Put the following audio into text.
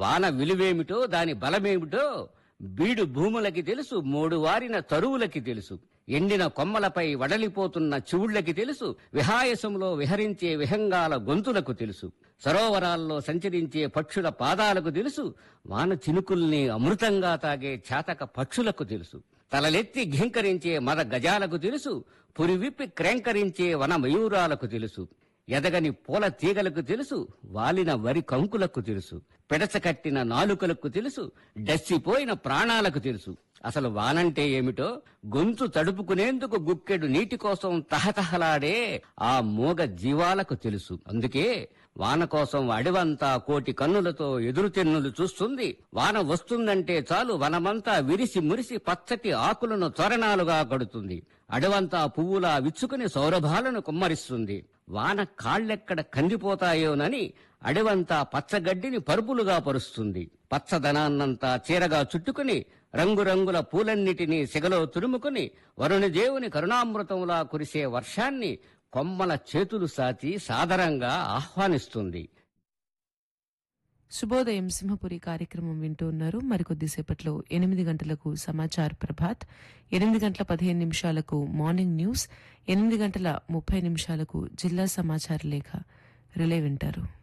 వాన విలువేమిటో దాని బలమేమిటో బీడు భూములకి తెలుసు మూడు వారిన తరువులకి తెలుసు ఎండిన కొమ్మలపై వడలిపోతున్న చివుళ్లకి తెలుసు విహాయసంలో విహరించే విహంగాల గొంతులకు తెలుసు సరోవరాల్లో సంచరించే పక్షుల పాదాలకు తెలుసు వాన చినుకుల్ని అమృతంగా తాగే చాతక పక్షులకు తెలుసు తలలెత్తి ఘింకరించే మద గజాలకు తెలుసు పురివిప్పి క్రేంకరించే వన మయూరాలకు తెలుసు ఎదగని పూల తీగలకు తెలుసు వాలిన వరి కంకులకు తెలుసు పిడచకట్టిన నాలుకలకు తెలుసు డస్సిపోయిన ప్రాణాలకు తెలుసు అసలు వానంటే ఏమిటో గొంతు తడుపుకునేందుకు గుక్కెడు నీటి కోసం తహతహలాడే ఆ మూగ జీవాలకు తెలుసు అందుకే వాన కోసం అడవంతా కోటి కన్నులతో ఎదురుతెన్నులు చూస్తుంది వాన వస్తుందంటే చాలు వనమంతా విరిసి మురిసి పచ్చటి ఆకులను తోరణాలుగా కడుతుంది అడవంతా పువ్వులా విచ్చుకుని సౌరభాలను కుమ్మరిస్తుంది వాన కాళ్ళెక్కడ కందిపోతాయోనని అడవంతా పచ్చగడ్డిని పరుపులుగా పరుస్తుంది పచ్చదనాన్నంతా చీరగా చుట్టుకుని రంగురంగుల పూలన్నిటినీ సిగలో తురుముకుని వరుణదేవుని కరుణామృతంలా కురిసే వర్షాన్ని కొమ్మల చేతులు సాచి సాదరంగా ఆహ్వానిస్తుంది శుభోదయం సింహపురి కార్యక్రమం వింటూ ఉన్నారు మరికొద్దిసేపట్లో ఎనిమిది గంటలకు సమాచార్ ప్రభాత్ ఎనిమిది గంటల పదిహేను నిమిషాలకు మార్నింగ్ న్యూస్ ఎనిమిది గంటల ముప్పై నిమిషాలకు జిల్లా సమాచార లేఖ రిలే వింటారు